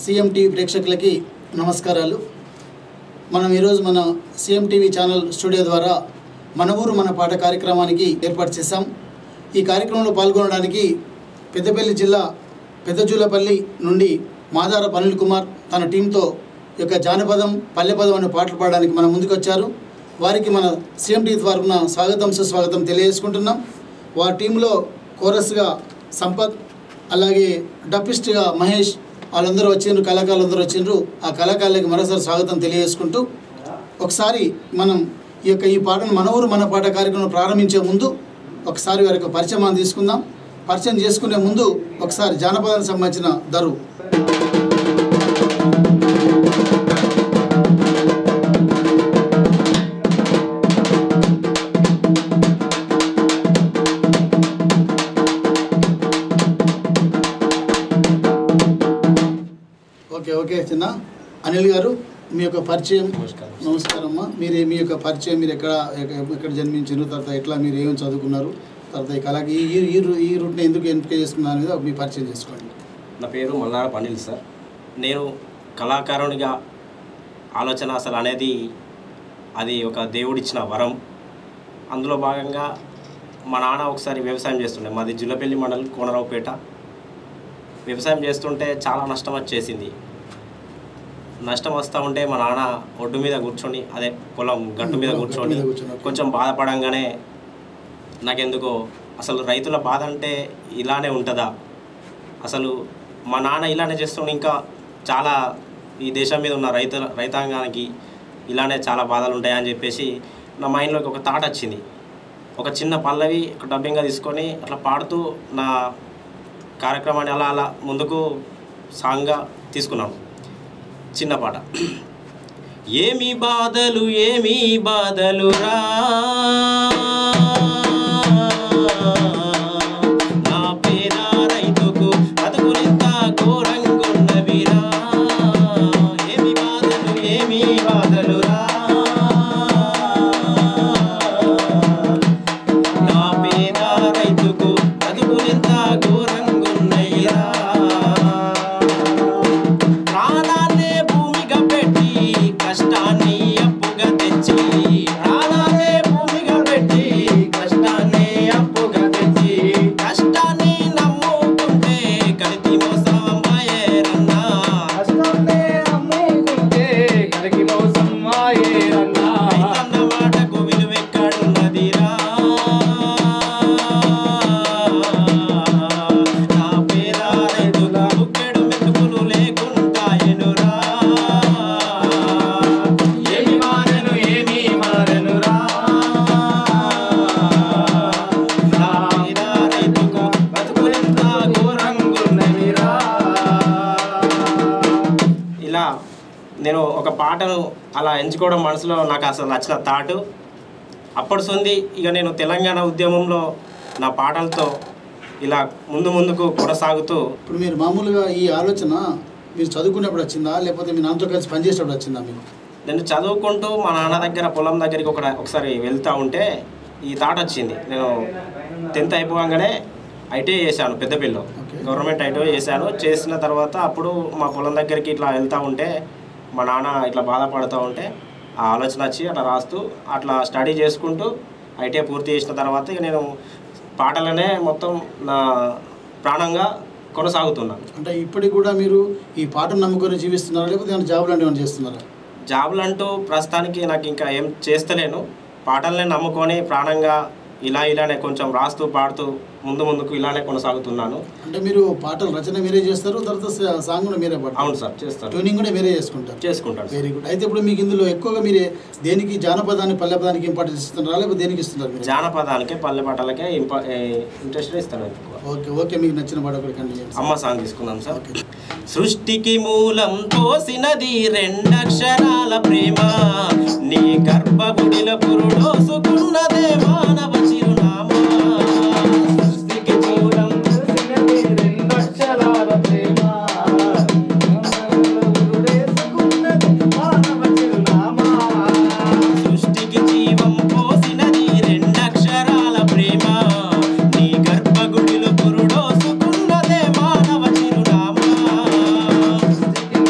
CM TV ప్రేక్షకులకి నమస్కారాలు మనం ఈరోజు మన సీఎం టీవీ ఛానల్ స్టూడియో ద్వారా మన ఊరు మన పాట కార్యక్రమానికి ఏర్పాటు చేశాం ఈ కార్యక్రమంలో పాల్గొనడానికి పెద్దపల్లి జిల్లా పెద్దజూలపల్లి నుండి మాదార అనిల్ కుమార్ తన టీంతో ఈ యొక్క జానపదం పల్లెపదం అనే పాటలు పాడడానికి మన ముందుకు వచ్చారు వారికి మన సీఎం టీవీ తరఫున స్వాగతం సుస్వాగతం తెలియజేసుకుంటున్నాం వారి టీంలో కోరస్గా సంపత్ అలాగే డప్పిస్ట్గా మహేష్ వాళ్ళందరూ వచ్చిండ్రు కళాకారులు అందరూ వచ్చిండ్రు ఆ కళాకారులకి మరోసారి స్వాగతం తెలియజేసుకుంటూ ఒకసారి మనం ఈ యొక్క ఈ పాటను మన ఊరు మన పాట కార్యక్రమం ప్రారంభించే ముందు ఒకసారి వారి యొక్క పరిచయం తీసుకుందాం పరిచయం చేసుకునే ముందు ఒకసారి జానపదానికి సంబంధించిన దరు ఓకే ఓకే చిన్న అనిల్ గారు మీ యొక్క పరిచయం నమస్కారం. నమస్కారం అమ్మా మీరు మీ యొక్క పరిచయం మీరు ఎక్కడ ఎక్క- ఎక్కడ జన్మించారు తర్వాత ఎట్లా మీరు ఏమేమి చదువుకున్నారు తర్వాత ఈ కళకి ఈ ఈ రూ- ఈ రూట్ని ఎందుకు ఎంపిక చేసుకున్నారు అనేది మీ పరిచయం చేసుకోండి నా పేరు మల్లార పనిల్ సార్ నేను కళాకారునిగా ఆలోచన అసలు అనేది అది ఒక దేవుడిచ్చిన వరం అందులో భాగంగా మా నాన్న ఒకసారి వ్యవసాయం చేస్తుండే మాది జుల్లపల్లి మండలం కోనరావుపేట వ్యవసాయం చేస్తుంటే చాలా నష్టం వచ్చేసింది నష్టం వస్తూ ఉంటే మా నాన్న ఒడ్డు మీద కూర్చొని అదే పొలం గట్టు మీద గట్టు కూర్చొని మీద కూర్చొని, ఓకే. కొంచెం బాధపడంగానే నాకెందుకో అసలు రైతుల బాధ అంటే ఇలానే ఉంటుందా అసలు మా నాన్న ఇలానే చేస్తుండే ఇంకా చాలా ఈ దేశం మీద ఉన్న రైతు రైతాంగానికి ఇలానే చాలా బాధలు ఉంటాయని చెప్పేసి నా మైండ్లోకి ఒక థాట్ వచ్చింది ఒక చిన్న పల్లవి ఒక డబ్బింగ్గా తీసుకొని అట్లా పాడుతూ నా కార్యక్రమాన్ని అలా అలా ముందుకు సాంగ్గా తీసుకున్నాను చిన్న పాట ఏమి బాధలు ఏమి బాధలు రా నా పేద రైతుకు బతుకులెంత ఘోరంగున్నవిరా ఏమి బాధలు ఏమి బాధలు రా నా పేద రైతుకు బతుకులెంత ఘోరంగున్నయ్యా ప్రాణాలే భూమిగా పెట్టి కష్టాన్ని అప్పుగా తెచ్చి ప్రాణాలే భూమిగా పెట్టి కష్టాన్ని అప్పుగా తెచ్చి కష్టాన్ని నమ్ముకుంటే కలిసి మోసం అమ్మాయేరన్నా కష్టాన్నే అమ్ముకుంటే కలిగి మోసం మాయేరన్నా. రైతన్న మాటకు విలువెక్కడున్నదిరా నా పేద రైతుగా బుక్కెడు మెతుకులు లేకుంటాయనురా ఏమి మారెను ఏమి మారెనురా. నా పేద రైతుకు బతుకులెంత ఘోరంగున్నవిరా ఇలా నేను ఒక పాటను అలా ఎంచుకోవడం మనసులో నాకు అసలు నచ్చిన థాటు అప్పటి సంది ఇక నేను తెలంగాణ ఉద్యమంలో నా పాటలతో ఇలా ముందు ముందుకు కొనసాగుతూ ఇప్పుడు మీరు మామూలుగా ఈ ఆలోచన మీరు చదువుకునేప్పుడు వచ్చిందా లేకపోతే మీ నాన్నతో కలిసి పనిచేసేటప్పుడు వచ్చిందా మీకు నేను చదువుకుంటూ మా నాన్న దగ్గర పొలం దగ్గరికి ఒక ఒకసారి వెళ్తూ ఉంటే ఈ థాట్ వచ్చింది నేను టెన్త్ అయిపోగానే ఐటీఐ చేశాను పెద్దపల్లిలో Okay. గవర్నమెంట్ ఐటీఐ చేశాను చేసిన తర్వాత అప్పుడు మా పొలం దగ్గరికి ఇట్లా వెళ్తూ ఉంటే మా నాన్న ఇట్లా బాధపడుతూ ఉంటే ఆ ఆలోచన వచ్చి అట్లా రాస్తూ అట్లా స్టడీ చేసుకుంటూ ఐటీఐ పూర్తి చేసిన తర్వాత ఇక నేను పాటలనే మొత్తం నా ప్రాణంగా కొనసాగుతున్నాను అంటే ఇప్పటికి కూడా మీరు ఈ పాటను నమ్ముకొని జీవిస్తున్నారా లేకపోతే ఏమైనా జాబ్ లాంటివి ఏమైనా చేస్తున్నారా జాబులు అంటూ ప్రస్తుతానికి నాకు ఇంకా ఏం చేస్తలేను పాటల్ని నమ్ముకొని ప్రాణంగా ఇలా ఇలానే కొంచెం రాస్తూ పాడుతూ ముందు ముందుకు ఇలానే కొనసాగుతున్నాను అంటే మీరు పాటలు రచన మీరే చేస్తారు తర్వాత సా- సాంగ్ కూడా మీరే పాడతారు అవును సార్ చేస్తాను ట్యూనింగ్ కూడా మీరే చేసుకుంటారు చేసుకుంటాను సార్. వెరీ గుడ్ అయితే ఇప్పుడు మీకు ఇందులో ఎక్కువగా మీరే దేనికి జానపదాన్ని పల్లెపదానికి ఇంపార్టెన్స్ ఇస్తున్నారా లేకపోతే దేనికి ఇస్తున్నారు మీరు జానపదాలకే పల్లె పాటలకే ఇంప ఇంట్రెస్ట్ ఇస్తాను ఎక్కువ ఓకే ఓకే మీకు నచ్చిన పాట ఒకటి కంటిన్యూ చేయండి అమ్మ సాంగ్ తీసుకుందాం సార్ ఓకే సృష్టికి మూలం తోసినది రెండక్షరాల ప్రేమ నీ గర్భగుడిలో పురుడోసుకున్నదే మానవ చిరునామా సృష్టికి మూలం తెలిసినది రెండక్షరాల ప్రేమ. ఊరుడేసుకున్నది మానవ చిరునామా. సృష్టికి జీవం పోసినది రెండక్షరాల ప్రేమ నీ గర్భగుడిలో పురుడోసుకున్నదే మానవ చిరునామా సృష్టికి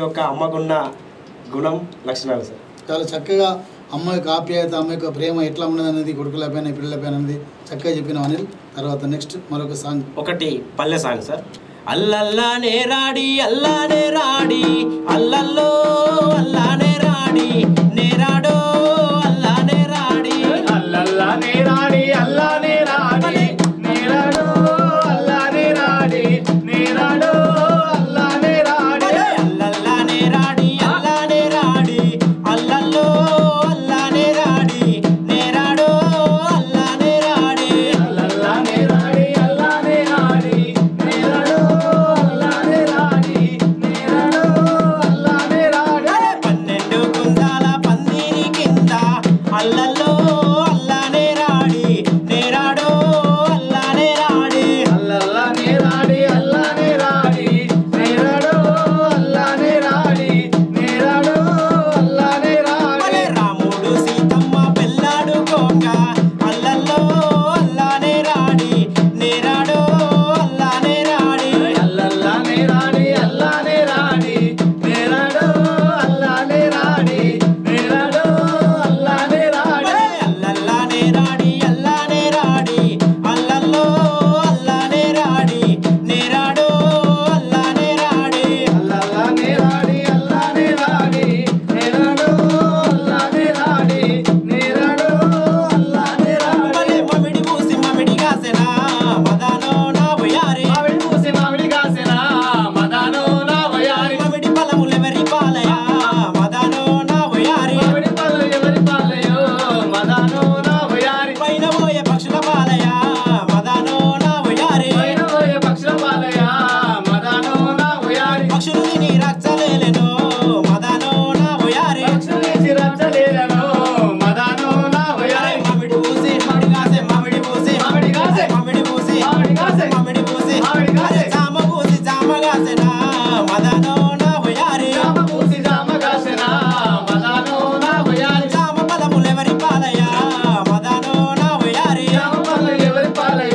యొక్క అమ్మకున్న గుణం లక్షణాలు సార్ చాలా చక్కగా అమ్మ యొక్క ఆప్యాయత అమ్మ యొక్క ప్రేమ ఎట్లా ఉన్నది అనేది కొడుకులపైన పిల్లలపైన అనేది చక్కగా చెప్పిన అనిల్ తర్వాత నెక్స్ట్ మరొక సాంగ్ ఒకటి పల్లె సాంగ్ సార్ అల్లల్లానే రాడి అల్లానే రాడి అల్లల్లో అల్లానే రాడి నేరాడో అల్లానే రాడి అల్లల్లా నేరాడి అల్లానే రాడి నేరాడు అల్లానే రాడి నేరాడు అల్లానే రాడి అల్లల్లానే రాడి అల్లానే రాడి అల్లల్లో అల్లానే రాడి నేరాడో అల్లానే రాడి అల్లల్లా నేరాడి అల్లానే రాడి నేరాడు అల్లానే రాడి నేరాడు అల్లానే రాడి పన్నెండు కుందాల పందిరి కింద అల్లల్లో అల్లానే రాడి నేరాడో అల్లానే రాడి అల్లల్లా నేరాడి అల్లానే రాడి నేరాడు అల్లానే రాడి నేరాడు అల్లానే రాడి అలే రాముడు సీతమ్మ పెళ్ళాడు కోక అల్లల్లో అల్లానే రాడి నేరాడో అల్లానే రాడి అల్లల్లా నేరాడి అల్లానే రాడి నేరాడు అల్లానే రాడి నేరాడు అల్లానే రాడి అలే అల్లల్లానే రాడి అల్లానే రాడి అల్లల్లో అల్లానే రాడి నేరాడో అల్లానే రాడి అల్లల్లా నేరాడి అల్లానే రాడి నేరాడు అల్లానే రాడి నేరాడు అల్లానే రాడి అలే మమిడి పూసి మమిడి కాసెనా మదానో నా వయారి మామిడి పూసి మామిడి కాసిన మదాను నా వయారి మమిడి పలములెవరి పాలయా మదానో నా వయారి మామిడి పళ్ళు ఎవరి పాలయో మదాను నా వయారి పైన పోయే పక్షుల పాలయా మదానో నా వయారి పైన పోయే పక్షుల పాలయ మదాను నా వయారి పక్షులు తిని రచ్చలేలెనో మదానో నా వయారి పక్షులు వేసి రచ్చలేలను మదాను నా వయారి మమిడి పూసి మమిడి కాసే మమిడి పూసి మామిడి కాసే. మమిడి పూసి మామిడి కాసే. మమిడి పూసి మామిడి కాసే. జామ పూసి జామ కాసెనా మదానో నా వయారి జామ పూసి జామ కాసిన మదాను నా వయారి జామ పలములెవరి పాలయా మదానో నా వయారి జామ పళ్ళు ఎవరి పాలయ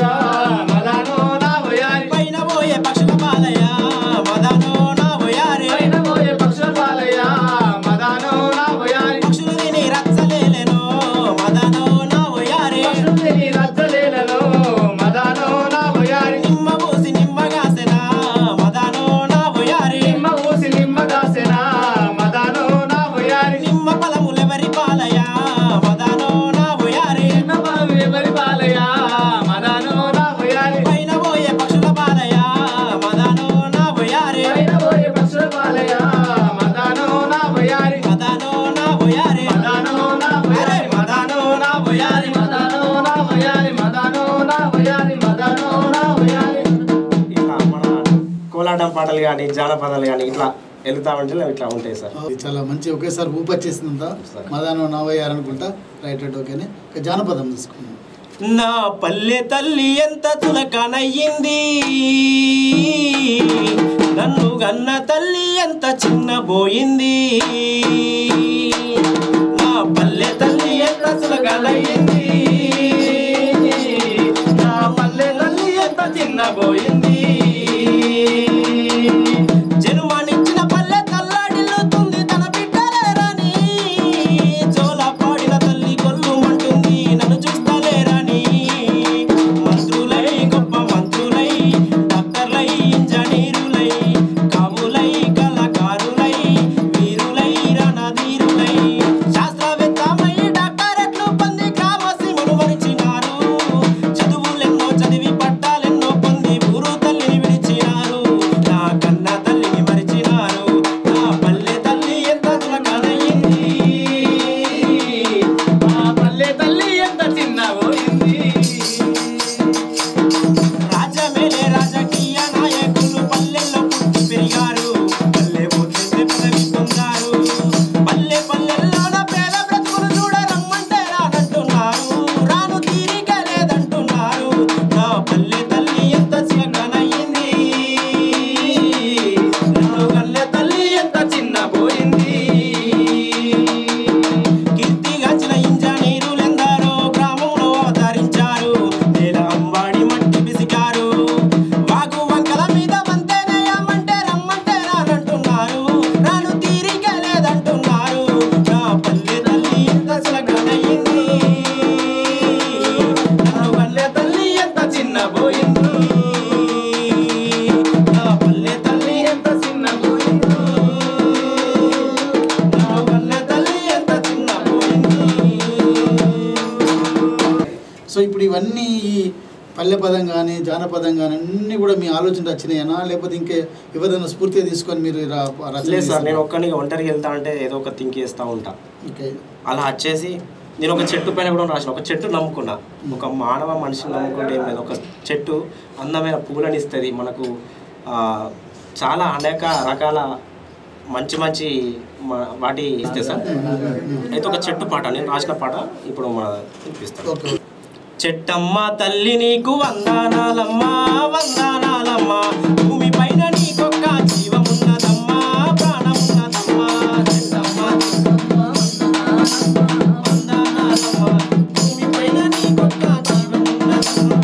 మదాను నా వయారి పైన పోయే పక్షుల పాలయా మదానో నా వయారి పైన పోయే పక్షుల పాలయ మదాను నా వయారి పక్షులు తిని రచ్చలేలెనో మదానో నా వయారి పక్షులు తిని రచ్చలేలను మదాను నా వయారి నిమ్మ పూసి నిమ్మ కాసెనా మదానో నా వయారి నిమ్మ ఊసి నిమ్మ దాసిన మదాను నా వయారి నిమ్మ పలములెవరి పాలయా మదానో నా వయారి నిమ్మ పళ్ళు ఎవరి పాలయ మదాను నా వయారి పైన పోయే పక్షుల పాలయా మదానో నా వయారి పైన పోయే పక్షుల పాలయ మదాను నా వయారి మదానో నా వయారి మదాను నా అరే వయారి మదానో నా వయారి మదాను నా వయారి మదాను నా వయారి మదాను నా వయారి ఇట్లా మన కోలాటం పాటలు కానీ జానపదాలు కానీ ఇట్లా వెళ్తా ఉంటే ఇట్లా ఉంటాయి సార్ ఇది చాలా మంచి ఒకేసారి ఊపి వచ్చేసిందంతా సరే. మదానం నవ్వయ్యారనుకుంటా రైట్ రైట్ ఓకేనే ఇక జానపదం తీసుకున్నాం నా పల్లె తల్లి ఎంత చులకనయ్యింది నన్ను గన్న తల్లి ఎంత చిన్నబోయింది నా పల్లె తల్లి ఎంత చులకనయ్యింది నా పల్లె తల్లి ఎంత చిన్నబోయింది జనుమానిచ్చిన పల్లె తల్లాడిల్లుతుంది తన బిడ్డలేరని జోల పాడిన తల్లి కొల్లుమంటుంది నన్ను చూస్తలేరని మంత్రులై గొప్ప మంత్రులై డాక్టర్లై ఇంజనీరులై కవులై కళాకారులై వీరులై రణధీరులై శాస్త్రవేత్తమై డాక్టరేట్లు పొంది గ్రామ సీమను వరిచినారు చదువులెన్నో చదివి పట్టాలెన్నో పొంది ఊరు సో ఇప్పుడు ఇవన్నీ ఈ పల్లె పదం కానీ జానపదం కానీ అన్నీ కూడా మీ ఆలోచన వచ్చినాయనా లేకపోతే ఇంకే ఎవరైనా స్ఫూర్తిగా తీసుకొని మీరు రా- రచన లేదు సార్ నేను చేస్తారా? ఒక్కడిని ఒంటరికి వెళ్తా అంటే ఏదో ఒక థింక్ చేస్తూ ఉంటా ఓకే అలా వచ్చేసి నేను ఒక చెట్టు పైన కూడా రాసిన ఒక చెట్టు నమ్ముకున్నా ఒక మానవ మనిషిని నమ్ముకుంటే ఏం లేదు ఒక చెట్టు అందమైన పూలని ఇస్తుంది మనకు ఆ, చాలా అనేక రకాల మంచి మంచి మ- వాటి ఇస్తే సార్ అయితే ఒక చెట్టు పాట నేను రాసిన పాట ఇప్పుడు మన వినిపిస్తాను ఓకే చెట్టమ్మ తల్లి నీకు వందనాలమ్మా వందనాలమ్మా భూమి పైన నీకొక్క జీవమున్నదమ్మా ప్రాణమున్నదమ్మా చెట్టమ్మ వందనాలమ్మా భూమి పైన నీకొక్క జీవమున్నదమ్మా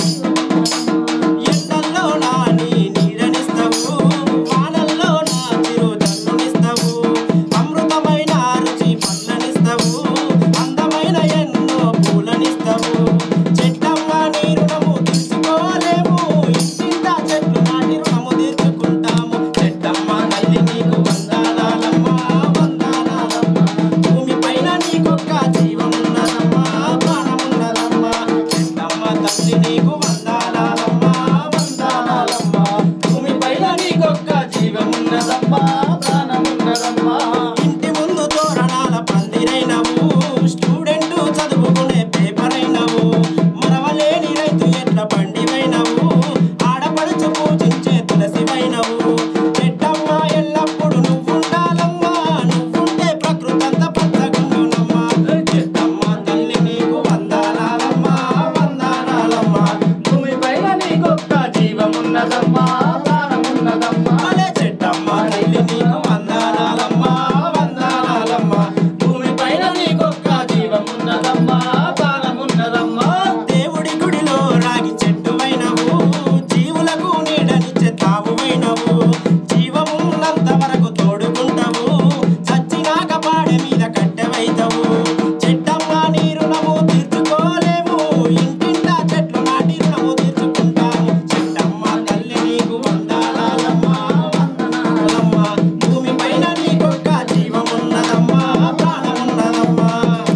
ఎండల్లో నా నీ నీడనిస్తావు వానల్లో నా చిరు జల్లునిస్తావు అమృతమైన రుచి పళ్ళనిస్తావు అందమైన ఎన్నో పూలనిస్తావు చెట్టమ్మ నీ రుణము తీర్చుకోలేము ఇంటింటా చెట్లు నాటి రుణము తీర్చుకుంటాము చెట్టమ్మ తల్లి నీకు వందనాలమ్మా వందనాలమ్మా భూమి పైన నీకొక్క జీవమున్నదమ్మా ప్రాణమున్నదమ్మా చెట్టమ్మ తల్లి నీకు వందనాలమ్మా వందనాలమ్మా భూమి పైన నీకొక్క జీవమున్నదమ్మా ప్రాణమున్నదమ్మా ఇంటి ముందు తోరణాల పందిరైనవు స్టూడెంట్ చదువుకునే పేపర్ అయినవు మరవలేని రైతు ఎట్ల పండివైనవు ఆడపడుచు పూజించే తులసివైనవు చెట్టమ్మ ఎల్లప్పుడు నువ్వుండాలమ్మా నువ్వుంటే ప్రకృతి అంతా పచ్చగుండునమ్మా చెట్టమ్మ తల్లి నీకు వందనాలమ్మా వందనాలమ్మా భూమి పైన నీకొక్క జీవమున్నదమ్మా ప్రాణమున్నదమ్మా అలే చెట్టమ్మ తల్లి నీకు వందనాలమ్మా వందనాలమ్మా భూమి పైన నీకొక్క జీవమున్నదమ్మా ప్రాణమున్నదమ్మా దేవుడి గుడిలో రాగి చెట్టువైనవు జీవులకు నీడనిచ్చే తావువైనవు జీవమున్నంత వరకు తోడుకుంటావు చచ్చినాక పాడె మీద కట్టెవైతవు చెట్టమ్మ నీ రుణము తీర్చుకోలేము ఇంటింటా చెట్లు నాటి రుణము తీర్చుకుంటాము చెట్టమ్మ తల్లి నీకు వందనాలమ్మా వందనాలమ్మా భూమి పైన నీకొక్క జీవమున్నదమ్మా ప్రాణమున్నదమ్మా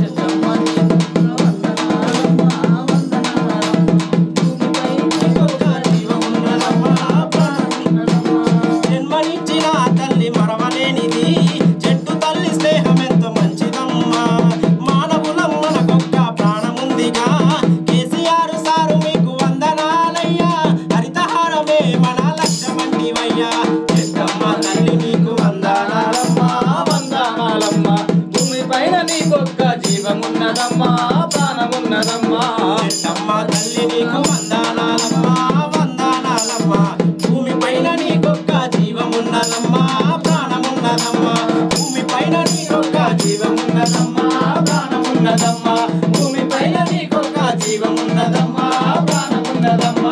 జన్మనిచ్చిన తల్లి మరవలేనిది చెట్టు తల్లి స్నేహం ఎంతో మంచిదమ్మా మానవులం మనకొక్క ప్రాణముందిగా కేసీఆర్ సారు మీకు వందనాలయ్యా హరితహారమే మన లక్ష్యమంటివయ్యా చెట్టమ్మ తల్లి నీకు వందనాలమ్మా వందనాలమ్మా భూమి పైన నీకొక్క జీవమున్నదమ్మా ప్రాణమున్నదమ్మా చెట్టమ్మ తల్లి నీకు వందనాలమ్మా వందనాలమ్మా భూమి పైన నీకొక్క జీవమున్నదమ్మా ప్రాణమున్నదమ్మా భూమి పైన నీకొక్క జీవమున్నదమ్మా ప్రాణమున్నదమ్మా భూమి పైన నీకొక్క జీవమున్నదమ్మా ప్రాణమున్నదమ్మా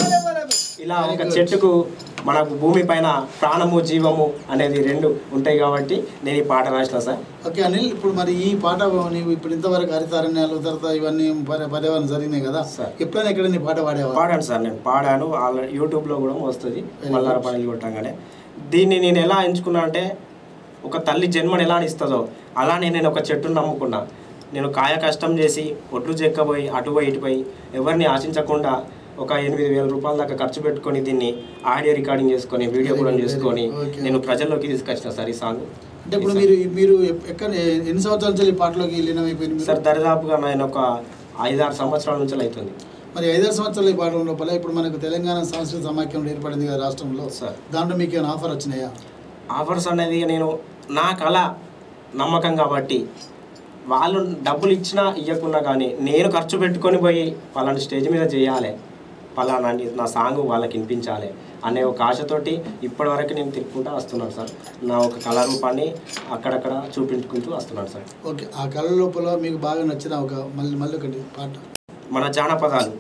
ఇలా ఒక చెట్టుకు మనకు భూమి పైన ప్రాణము జీవము అనేది రెండు ఉంటాయి కాబట్టి నేను ఈ పాట రాసిన సార్ ఓకే అనిల్ ఇప్పుడు మరి ఈ పాట నీవు ఇప్పుడు ఇంతవరకు హరితారణ్యాలు తర్వాత ఇవన్నీ పర్య- పర్యావరణం జరిగినాయి కదా సార్. ఎప్పుడైనా ఎక్కడ నీ పాట పాడేవా పాడాను సార్ నేను పాడాను ఆల్రెడీ యూట్యూబ్లో కూడా వస్తుంది మల్లార పనులు కొట్టంగానే దీన్ని నేను ఎలా ఎంచుకున్నా అంటే ఒక తల్లి జన్మను ఎలా ఇస్తుందో అలానే నేను ఒక చెట్టును నమ్ముకున్నా నేను కాయ కష్టం చేసి ఒడ్లు చెక్కబోయి అటు పోయి ఇటు పోయి ఎవరిని ఆశించకుండా ఒక ఎనిమిది వేల రూపాయల దాకా ఖర్చు పెట్టుకొని దీన్ని ఆడియో రికార్డింగ్ చేసుకొని వీడియో కూడా చేసుకొని Okay. నేను ప్రజల్లోకి తీసుకొచ్చిన సార్ ఈ సాంగ్ అంటే ఇప్పుడు మీరు మీరు ఎప్- ఎక్కడ ఎన్ని సంవత్సరాల నుంచి ఈ పాటలోకి లీనమైపోయింది మీరు? సార్ దరిదాపుగా నేను ఒక ఐదారు సంవత్సరాల నుంచి అవుతుంది మరి ఐదారు సంవత్సరాల ఈ పాట లోపల ఇప్పుడు మనకు తెలంగాణ సంస్కృతి సమాఖ్యం ఏర్పడింది కదా రాష్ట్రంలో సార్. దాంట్లో మీకు ఏమైనా ఆఫర్ వచ్చినాయా ఆఫర్స్ అనేది నేను నా కళ నమ్మకం కాబట్టి వాళ్ళు డబ్బులు ఇచ్చినా ఇవ్వకున్నా కానీ నేను ఖర్చు పెట్టుకొని పోయి పలానా స్టేజ్ మీద చేయాలి పలానా ని- నా సాంగ్ వాళ్ళకి వినిపించాలి అనే ఒక ఆశతోటి ఇప్పటివరకు నేను తిప్పుకుంటూ వస్తున్నాను సార్ నా ఒక కళారూపాన్ని అక్కడక్కడ చూపించుకుంటూ వస్తున్నాను సార్ ఓకే ఆ కళ లోపల మీకు బాగా నచ్చిన ఒక మళ్ళీ మళ్ళీ ఒకటి పాట మన జానపదాలు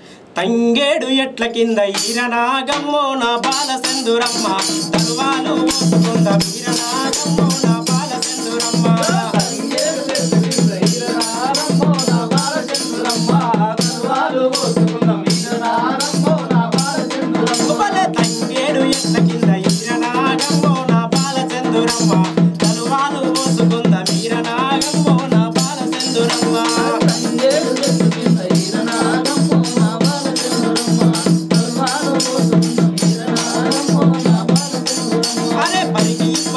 తంగేడు ఎట్ల కింద ఈరనాగమ్మో నా బాల సెందురమ్మ తరువాలు మోసుకుంద వీరనాగమ్మో నా బాల సెందురమ్మ తంగేడు చెట్టు కింద ఈరనారమ్మో నా బాలచంద్రమ్మ. కరువాలు పోసుకున్న వీరనారమ్మో నా బాలచంద్రమ్మ. ఉపల తంగేడు ఎట్ల కింద ఈరనాగమ్మో నా బాల సెందురమ్మ తరువాలు మోసుకుంద వీరనాగమ్మో నా బాల సెందురమ్మ తంగేడు చెట్టు కింద ఈరనారమ్మో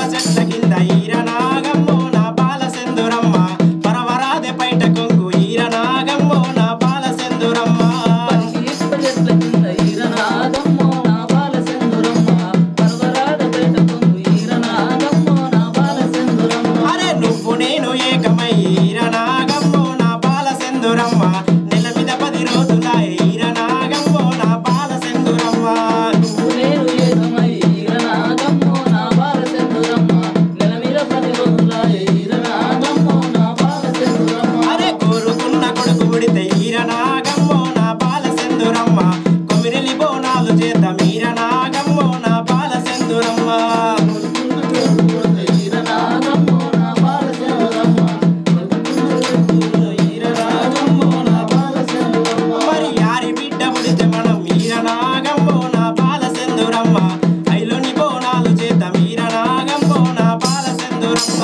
చెట్ల కింద ఈరనాగమ్మో నా బాల సెందురమ్మ పరవరాదే పైట కొంగు ఈరనాగమ్మో నా బాల సెందురమ్మ ఈస్ప చెట్ల కింద ఈరనాగమ్మో నా బాల సెందురమ్మ పర్వరాద పేట కొంగు ఈరనాగమ్మో నా బాల సెందురమ్మ అరే నువ్వు నేను ఏకమై ఈరనాగమ్మో నా బాల సెందురమ్మ నెల మీద పది రోజుల ఈరనాగమ్మో నా బాల సెందురమ్మ నేను ఏకమై ఈరనాగమ్మో నా బాల సెందురమ్మ నెల మీద పది రోజుల ఈరనాగమ్మో నా బాల సెందురమ్మ అరే కోరుకున్న కొడుకు పుడితే ఈరనాగమ్మో నా బాల సెందురమ్మ కొమిరెలి బోనాలు చేద్దాం ఈరనాగమ్మో నా బాల సెందురమ్మ ఈరనాగమ్మో నా బాల సెందురమ్మ ఈరనాగమ్మో నా బాల సెందురమ్మ మరి యారి బిడ్డ పుడితే మనం ఈరనాగమ్మో నా బాల సెందురమ్మ ఐలోని బోనాలు చేద్దాం ఈరనాగమ్మో నా బాల సెందురమ్మ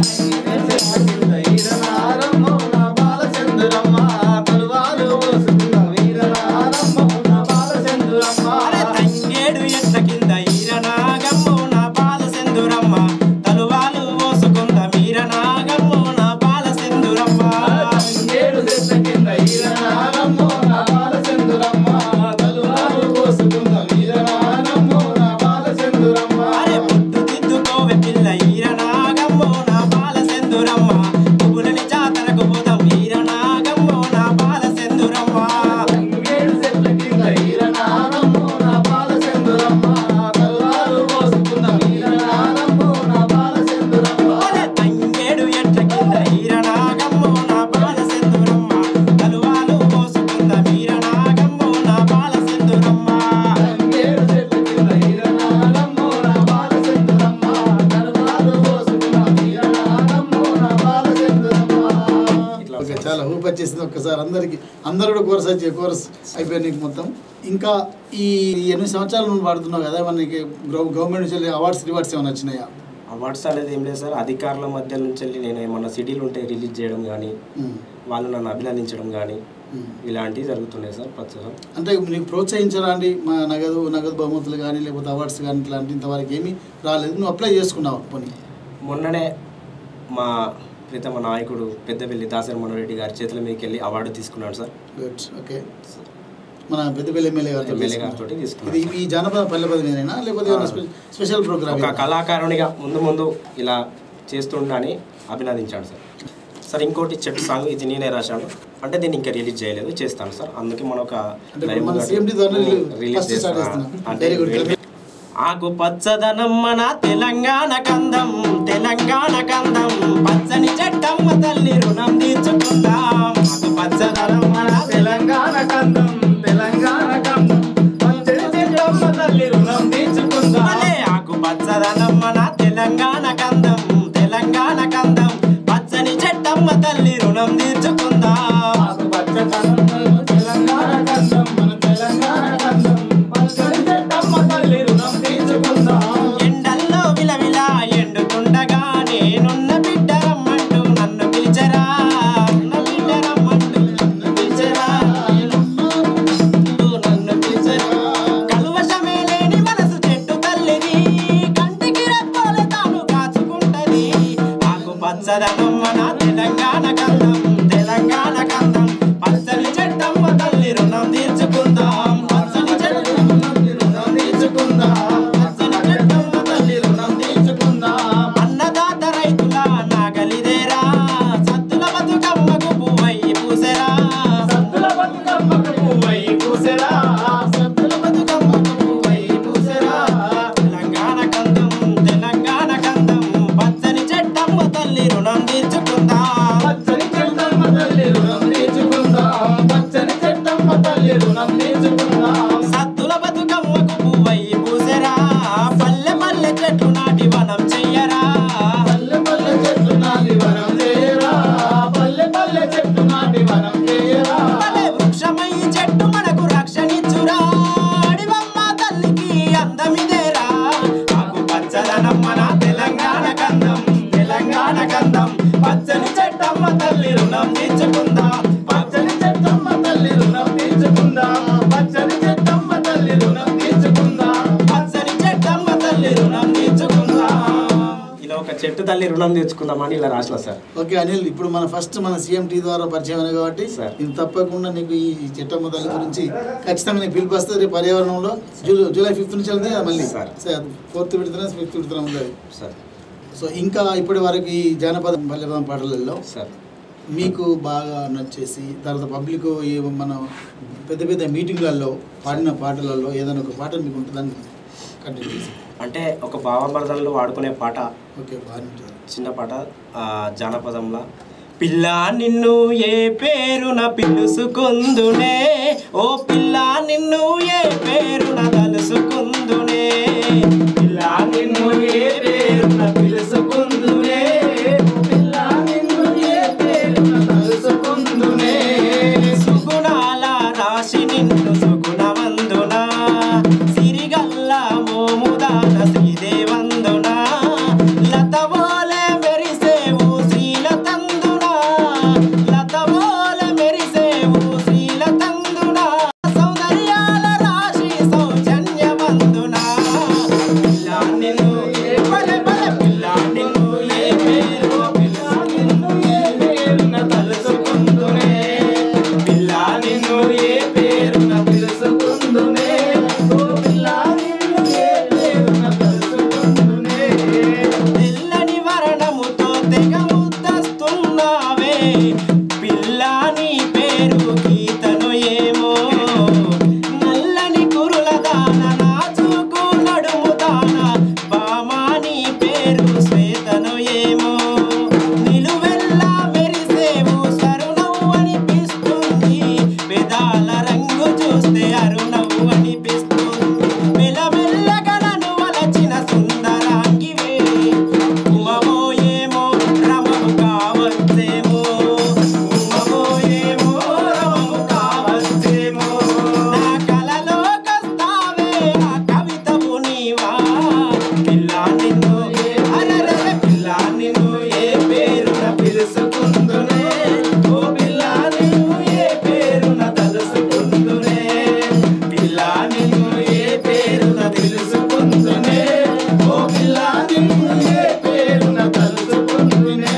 ఈరనాగమ్మో నా బాల సెందురమ్మ కలువాలు పోసుకున్న వీరనాగమ్మో నా బాల సెందురమ్మ అరే తంగేడు ఎట్ల కింద ఈరనాగమ్మో నా బాల సెందురమ్మ తలువాలు మోసుకుంద మీరనాగమ్మో నా బాల సెందురమ్మ ఏడు చెట్ల కింద ఈరనాగమ్మో నా బాల సెందురమ్మ కలువాలు పోసుకున్న వీరనాగమ్మో నా బాల సెందురమ్మ అరే పుట్టు దిద్దుకోవె పిల్ల ఈరనాగమ్మో నా బాల సెందురమ్మ పువ్వులని జాతరకు పోదాం ఈరనాగమ్మో నా బాల సెందురమ్మ ఏడు చెట్ల కింద ఈరనాగమ్మో నా బాల సెందురమ్మ కలువాలు పోసుకున్న వీరనాగమ్మో నా బాల సెందురమ్మ అరే తంగేడు ఎట్ల కింద ఈరనాగమ్మో నా బాల సెందురమ్మ తలువాలు మోసుకుంద మీరనాగమ్మో నా బాల సెందురమ్మ ఏడు చెట్ల కింద ఈరనాగమ్మో నా బాల సెందురమ్మ కలువాలు పోసుకున్న వీరనాగమ్మో నా బాల సెందురమ్మ ఇట్లా ఓకే చాలా ఊపి వచ్చేసింది ఒక్కసారి అందరికి అందరు కూడా కోర్స్ వచ్చే కోర్స్ అయిపోయింది నీకు మొత్తం ఇంకా ఈ ఎనిమిది సంవత్సరాలు నువ్వు పాడుతున్నావు కదా మనకి గవర్నమెంట్ నుంచి అవార్డ్స్ రివార్డ్స్ ఏమైనా వచ్చినాయా అవార్డ్స్ అనేది ఏం లేదు సార్ అధికారుల మధ్య నుంచి వెళ్ళి నేను ఏమన్నా సిడీలు ఉంటే రిలీజ్ చేయడం కానీ ఉమ్, వాళ్ళు నన్ను అభినందించడం కానీ ఉమ్. ఇలాంటివి జరుగుతున్నాయి సార్ ప్రస్తుతం అంటే నీకు ప్రోత్సహించరా అండి మా నగదు నగదు బహుమతులు కానీ లేకపోతే అవార్డ్స్ కానీ ఇట్లాంటి ఇంతవరకు ఏమీ రాలేదు నువ్వు అప్లై చేసుకున్నావు పోనీ మొన్ననే మా ప్రీతమ నాయకుడు పెద్దపల్లి దాసరి మనోరెడ్డి గారి చేతుల మీదకి వెళ్ళి అవార్డు తీసుకున్నాడు సార్ గుడ్ ఓకే మన పెద్దపల్లి ఎమ్మెల్యే గారితో ఎమ్మెల్యే తీసుకున్నావు. గారితో ఇది తీసుకున్నాడు ఈ జానపద పల్లె పదమేనా లేకపోతే ఏమైనా స్పె- స్పెషల్ ప్రోగ్రామ్ ఒక కళాకారునిగా ముందు ముందు ఇలా చేస్తుండని అభినందించాడు సార్ సార్ ఇంకోటి చెట్టు సాంగ్ ఇది నేనే రాశాను అంటే దీన్ని ఇంకా రిలీజ్ చేయలేదు చేస్తాను సార్ అందుకే మనం ఒక అంటే live మన గా CMD ద్వారా రిలీజ్ first start చేస్తున్నాం. అంటే Very good. ఆకు పచ్చదనం మన తెలంగాణ కందం తెలంగాణ కందం పచ్చని చెట్టమ్మ తల్లి రుణం తీర్చుకుందాం ఆకు పచ్చదనం మన తెలంగాణ కందం తెలంగాణ కందం పచ్చని చెట్టమ్మ తల్లి రుణం తీర్చుకుందా భలే ఆకు పచ్చదనం మన తెలంగాణ కందం తెలంగాణ కందం పచ్చని చెట్టమ్మ తల్లి రుణం తీర్చుకుందాం ఆకుపచ్చదనం తెలంగాణ కందం మన తెలంగాణ కందం పచ్చని చెట్టమ్మ తల్లి రుణం తీర్చుకుందా ఎండల్లో విలవిలా ఎండుతుండగా నేనున్న బిడ్డ రమ్మంటూ నన్ను పిలిచరా నన్ను బిడ్డ రమ్మంటూ నన్ను పిలిచరా నన్ను పిలిచరా కలువశమే లేని మనసు చెట్టు తల్లిది కంటికి రెప్పోలు తాను కాచుకుంటది ఆకు పచ్చదనం మన తెలంగాణ కందం తెలంగాణ కందం పచ్చని చెట్టమ్మ తల్లి రుణం తీర్చుకుందాం పచ్చని చెట్టమ్మ తల్లి రుణం తీర్చుకుందాం పచ్చని చెట్టమ్మ తల్లి రుణం తీర్చుకుందాం అన్నదాత రైతుల నాగలిదేరా సత్తుల బతుకమ్మకు పువ్వయ్యి పూసెరా సత్తుల బతుకమ్మకు పువ్వయి పూసెరా సత్తుల బతుకమ్మకు పువ్వయ్యి పూసెరా తెలంగాణ కందం తెలంగాణ కందం పచ్చని చెట్టమ్మ తల్లి రుణం తీర్చుకుందాం పచ్చని ఒక చెట్టు తల్లి రుణం తెచ్చుకుందామని ఇలా రాసిన సార్ ఓకే అనిల్ ఇప్పుడు మన ఫస్ట్ మన సీఎం టీ ద్వారా పరిచయం అయినా కాబట్టి సార్. నేను తప్పకుండా నీకు ఈ చెట్టమ్మ తల్లి గురించి ఖచ్చితంగా నీకు పిలుపు వస్తుంది రేపు పర్యావరణంలో జూలై జూలై ఫిఫ్త్ నుంచి వెళ్తే మళ్ళీ సార్. సార్ ఫోర్త్ విడుతున్నా ఫిఫ్త్ విడుతున్నా ఉంటుంది సార్ సో ఇంకా ఇప్పటి వరకు ఈ జానపద పల్లెపదం పాటలలో సార్ మీకు బాగా నచ్చేసి తర్వాత పబ్లిక్ మన పెద్ద పెద్ద మీటింగ్లలో పాడిన పాటలలో ఏదైనా ఒక పాట మీకు ఉంటుందని కంటిన్యూ చేసి అంటే ఒక భావమర్దనలో వాడుకునే పాట ఓకే బాగుంటుంది చిన్న పాట ఆ, జానపదంలా పిల్ల నిన్ను ఏ పేరున పిలుసుకుందునే ఓ పిల్ల నిన్ను ఏ పేరున తలుసుకుందునే పిల్ల నిన్ను ఏ పేరున పిలుసుకుందునే పిల్ల నిన్ను ఏ పేరున తలుసుకుందునే సుగుణాల రాశి నిన్ను సుగుణవందున సిరిగల్ల మోముదాన శ్రీదేవందున లతవోలే మెరిసేవు శ్రీలతందున లతవోల మెరిసేవు శ్రీలతందున సౌందర్యాల రాశి సౌజన్యవందున పిల్ల నిన్ను బలె బలె పిల్ల నిన్ను ఏ పేరు నిన్ను ఏ పేరున తలుసుకుందునే పిల్ల నిన్ను ఏ పేరున తెలుసుకుందునే ఓ పిల్ల నిన్ను ఏ పేరున తెలుసుకుందునే తెల్లని వరణముతో తెగ ముద్దస్తున్నావే పిల్ల నీ పేరు గీతను ఏమో నల్లని కురుల దాన నాచుకు నడుము దాన బామా నీ పేరు శ్వేతను ఏమో నిలువెల్లా మెరిసేవు సరునవ్వు అనిపిస్తుంది పెదాల రంగు చూస్తే అరుణవ్వు అనిపిస్తుంది మెల్లమెల్లగలను వలచిన సుందరాంగివే ఉమమో ఏమో రమము కావచ్చేమో ఉమమో ఏమో రమము కావచ్చేమో నా కలలో కస్తావే ఆ కవితవు నీవా పిల్ల నిన్ను అరరే పిల్ల నిన్ను ఏ పేరున పిలుసుకుందునే ఓ పిల్ల నిన్ను ఏ పేరున తలుసుకుందునే పిల్ల నిన్ను ఏ పేరున తెలుసుకుందునే ఓ పిల్ల నిన్ను ఏ పేరున తలుసుకుందునే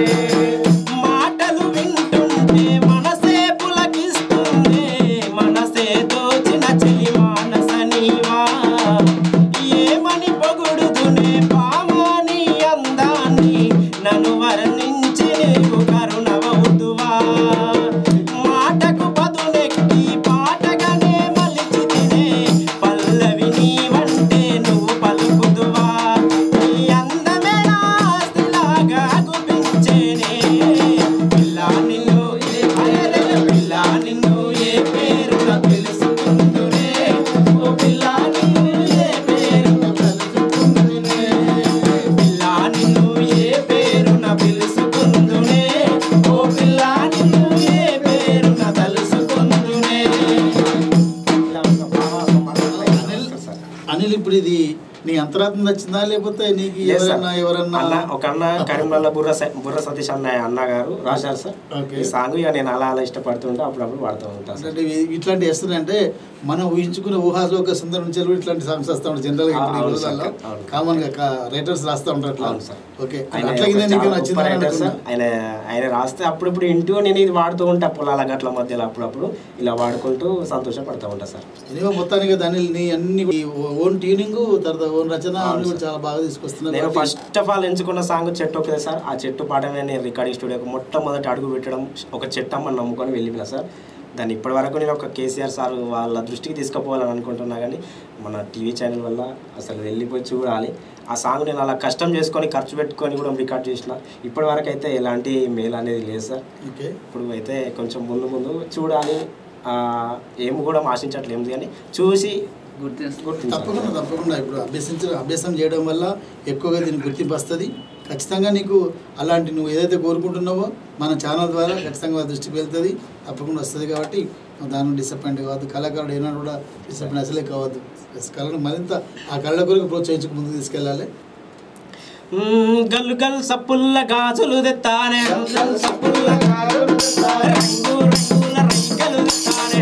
మాటలు వింటుంటే మనసే పులకిస్తుంది మనసే దోచిన చెలి మానస నీవా ఏమని పొగుడుదునే పామాని అందాన్ని నన్ను వర్ణించి నీవు కరుణవవుతువా మాటకు పదునెక్కి పాటగానే మలిచి తినే పల్లవి నీవంటే నువ్వు పలుకుదువా నీ అందమే నా ఆస్తిలాగా గుపించేనే పిల్ల నిన్ను అరెరే పిల్ల నిన్ను ఏ పేరున తెలుసుకుందునే ఓ పిల్ల నిన్ను ఏ పేరున తెలుసుకుందునే పిల్ల నిన్ను ఏ పేరున పిలుసుకుందునే ఓ పిల్ల నిన్ను ఏ పేరున తలుసుకుందునే ఇలా ఒక భావ- ఒక మాట సార్. అనిల్ ఇప్పుడు ఇది నీ అంతరాత్మ నచ్చిందా లేకపోతే నీకు లేదు సార్. ఎవరన్నా ఎవరన్నా అన్న ఒక అన్న కరీంనగర్లో బుర్ర స- బుర్ర సతీష్ అన్న అన్న గారు రాశారు సార్ ఓకే. ఈ సాంగ్ ఇక నేను అలా అలా ఇష్టపడుతుంటే అప్పుడప్పుడు పాడుతూ ఉంటాను సార్ అంటే ఇవి- ఇట్లాంటి వేస్తున్నాయంటే మనం ఊహించుకునే ఊహాలోక సుందరం నుంచి కూడా ఇట్లాంటి సాంగ్స్ వస్తూ ఉంటాయి జనరల్గా ఇప్పుడు ఈ అవును సార్, రోజుల్లో అవును. కామన్ గా రైటర్స్ రాస్తూ ఉంటారు అట్లా అవును సార్. ఓకే ఆయన అట్లాగే ఒక నీకు చాలా నచ్చిందా గొప్ప రైటర్ అనుకున్నా? సార్. ఆయన ఆయన రాస్తే అప్పుడప్పుడు ఇంటూ నేను ఇది వాడుతూ ఉంటా పొలాల గట్ల మధ్యలో అప్పుడప్పుడు ఇలా వాడుకుంటూ సంతోషపడుతూ ఉంటా సార్ ఎనివే మొత్తానికి దాని నీ అన్ని ఓన్ ట్యూనింగ్ తర్వాత ఓన్ రచన అవును అన్ని కూడా సార్. చాలా బాగా తీసుకొస్తున్నారు నేను కాబట్టి ఫస్ట్ ఆఫ్ ఆల్ ఎంచుకున్న సాంగ్ చెట్టు ఒకదే సార్ ఆ చెట్టు పాటనే నేను రికార్డింగ్ స్టూడియోకి మొట్టమొదటి అడుగు పెట్టడం ఒక చెట్టు అమ్మని నమ్ముకొని వెళ్ళిపోయినా సార్ దాన్ని ఇప్పటి వరకు నేను ఒక కేసీఆర్ సార్ వాళ్ళ దృష్టికి తీసుకుపోవాలని అనుకుంటున్నా కానీ మన టీవీ ఛానల్ వల్ల అసలు వెళ్ళిపోయి చూడాలి ఆ సాంగ్ నేను అలా కష్టం చేసుకొని ఖర్చు పెట్టుకొని కూడా రికార్డ్ చేసిన ఇప్పటి వరకు అయితే ఎలాంటి మేల్ అనేది లేదు సార్ ఓకే ఇప్పుడు అయితే కొంచెం ముందు ముందు చూడాలి ఆ, ఏం కూడా ఆశించట్లేదు కానీ చూసి గుర్తిస్తూ గుర్తించాలి తప్పకుండా తప్పకుండా ఇప్పుడు అభ్యసించ అభ్యాసం చేయడం వల్ల ఎక్కువగా దీనికి గుర్తింపు వస్తుంది ఖచ్చితంగా నీకు అలాంటి నువ్వు ఏదైతే కోరుకుంటున్నావో మన ఛానల్ ద్వారా ఖచ్చితంగా వాళ్ళ దృష్టికి వెళ్తుంది తప్పకుండా వస్తుంది కాబట్టి నువ్వు దాని డిసప్పాయింట్ కావద్దు కళాకారుడు ఏనాడు కూడా డిసప్పాయింట్ అసలే కావద్దు Yes, కళను మరింత ఆ కళ్ళ కొరకు ప్రోత్సహించుకు ముందుకు తీసుకెళ్ళాలి మ్మ్, గల్లు గల్ సప్పుల్ల గాజులు తెత్తానే గల్ సప్పుల్ల గాజులు తెత్తానే. రంగు రంగుల రైకలు తెత్తానే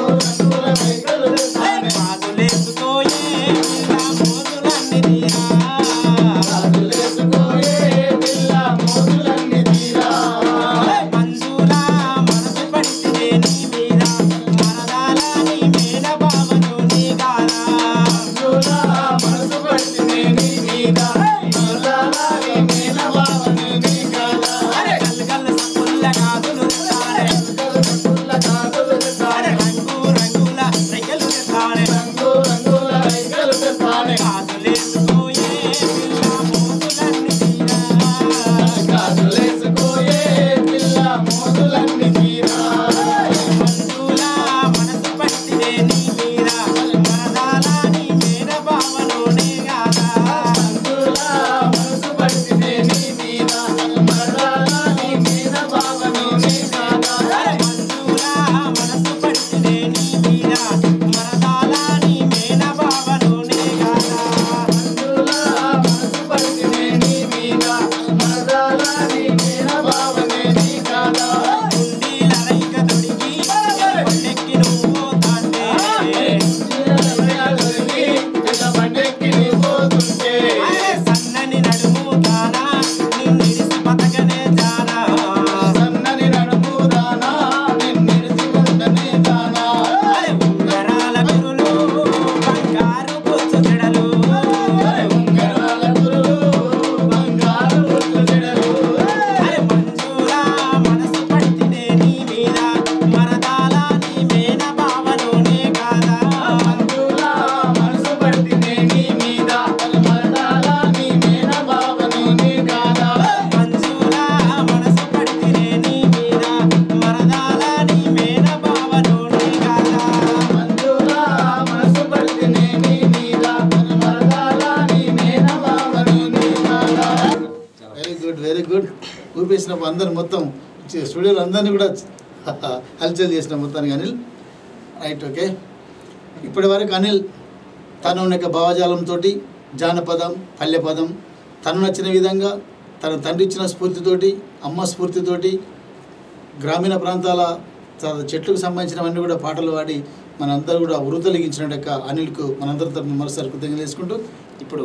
ఏయ్, గాజులేసుకోయే పిల్ల మోజులన్నీ తీరా. గాజులేసుకోయే వెరీ గుడ్ వెరీ గుడ్ ఊపేసినప్పుడు అందరు మొత్తం చి- స్టూడియోలో అందరినీ కూడా హల్చల్ చేసిన మొత్తానికి అనిల్ రైట్ ఓకే ఇప్పటి వరకు అనిల్ తను ఉన్న యొక్క భావజాలంతో జానపదం పల్లెపదం తను నచ్చిన విధంగా తన తండ్రి ఇచ్చిన స్ఫూర్తితోటి అమ్మ స్ఫూర్తితోటి గ్రామీణ ప్రాంతాల చ- చెట్లకు సంబంధించినవన్నీ కూడా పాటలు పాడి మనందరూ కూడా వృతలిగించిన యొక్క అనిల్కు మనందరి తరఫున మరోసారి కృతజ్ఞతలు చేసుకుంటూ ఇప్పుడు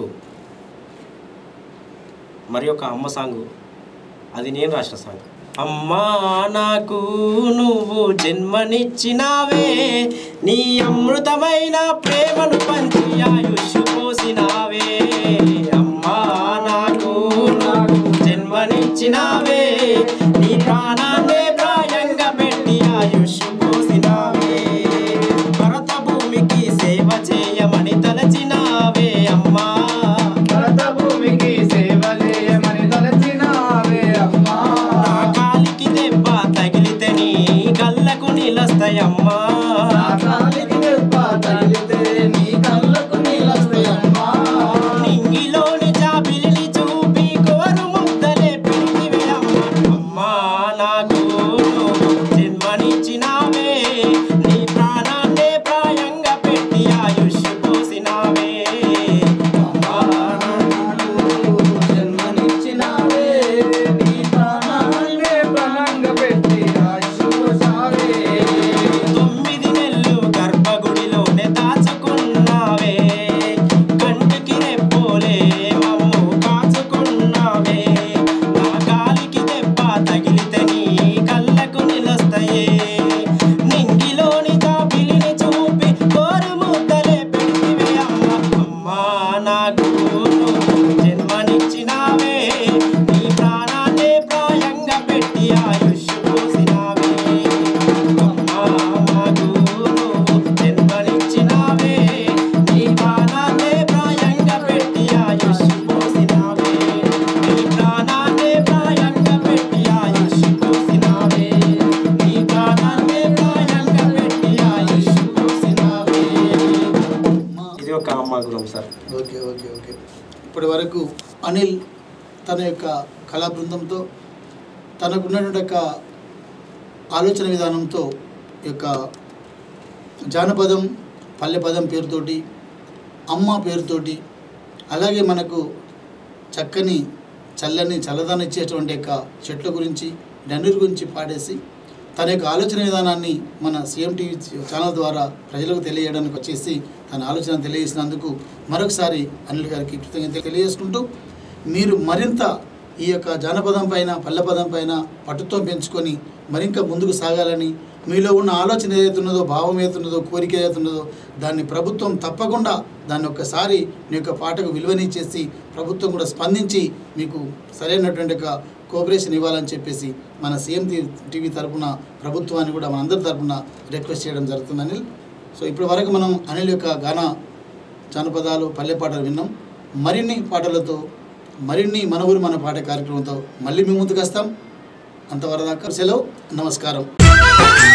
మరి ఒక అమ్మ సాంగ్ అది నేను రాసిన సాంగ్ అమ్మా నాకు నువ్వు జన్మనిచ్చినావే నీ అమృతమైన ప్రేమను పంచి ఆయుష్ పోసినావే అమ్మా నాకు నువ్వు జన్మనిచ్చినావే నీ ప్రాణాన్నే ప్రాయంగా పెట్టి ఆయుష్ పోసినావే భరత భూమికి సేవ చేయమని తలచినావే అమ్మా భరత భూమికి సేవ చేయమని తలచినావే అమ్మా నా కాలికి దెబ్బ తగిలితే నీ కళ్ళకు నిలస్తాయమ్మా నా కాలికి దెబ్బ తగిలితే నీ కళ్ళకు నీలస్తాయమ్మా నింగిలోని జాబిలిని చూపి కోరు ముద్దలే పెడితివే అమ్మ అమ్మా నాకు నువ్వు జన్మనిచ్చినావే నీ ప్రాణాన్నే ప్రాయంగా పెట్టి ఆయుష్ పోసినావే అమ్మా జన్మనిచ్చినావే నీ ప్రాణాన్నే ప్రాణంగా పెట్టి ఆశుభావే తొమ్మిది నెలలు గర్భగుడిలోనే దాచుకున్నావే కంటికి రెప్పోలే మమ్ము కాచుకున్నావే నా కాలికి దెబ్బ తగిలితే నీ కళ్ళకు నిలస్తాయే నింగిలోని జాబిలిని చూపి కోరు ముద్దలే పెడితివే అమ్మ అమ్మా నాకు నువ్వు జన్మనిచ్చినావే నీ ప్రాణాన్నే ప్రాయంగా పెట్టి ఆయుష్ పోసినావే అమ్మా నాకు నువ్వు జన్మనిచ్చినావే నీ ప్రాణాన్నే ప్రాయంగా పెట్టి ఆయుష్ పోసినావే నీ ప్రాణాన్నే ప్రాయంగా పెట్టి ఆయుష్ పోసినావే నీ ప్రాణాన్నే ప్రాయంగా పెట్టి ఆయుష్ పోసినావే ఇది ఒక అమ్మ గుణం సార్ ఓకే ఓకే ఓకే ఇప్పటి వరకు అనిల్ తన యొక్క కళా బృందంతో తనకున్నటువంటి యొక్క ఆలోచన విధానంతో ఈ యొక్క జానపదం పల్లెపదం పేరుతోటి అమ్మ పేరుతోటి అలాగే మనకు చక్కని చల్లని చల్లదాన్ని ఇచ్చేటువంటి యొక్క చెట్ల గురించి డండూరు గురించి పాడేసి తన యొక్క ఆలోచన విధానాన్ని మన సీఎం టీవీ ఛానల్ ద్వారా ప్రజలకు తెలియజేయడానికి వచ్చేసి తన ఆలోచన తెలియజేసినందుకు మరొకసారి అనిల్ గారికి కృతజ్ఞతలు తెలియజేసుకుంటూ మీరు మరింత ఈ యొక్క జానపదం పైన పల్లెపదం పైన పట్టుతో పెంచుకొని మరింత ముందుకు సాగాలని మీలో ఉన్న ఆలోచన ఏదైతున్నదో భావం ఏదైతున్నదో కోరిక ఏదైతున్నదో దాన్ని ప్రభుత్వం తప్పకుండా దాన్ని ఒక్కసారి మీ యొక్క పాటకు విలువనిచ్చేసి ప్రభుత్వం కూడా స్పందించి మీకు సరైనటువంటి ఒక కోఆపరేషన్ ఇవ్వాలని చెప్పేసి మన సీఎం టీవీ తరపున ప్రభుత్వాన్ని కూడా మన అందరి తరపున రిక్వెస్ట్ చేయడం జరుగుతుంది అనిల్ సో ఇప్పటి వరకు మనం అనిల్ యొక్క గాన జానపదాలు పల్లె పాటలు విన్నాం మరిన్ని పాటలతో మరిన్ని మన ఊరు మన పాట కార్యక్రమంతో మళ్ళీ మీ ముందుకు వస్తాం అంతవరదాకా సెలవు నమస్కారం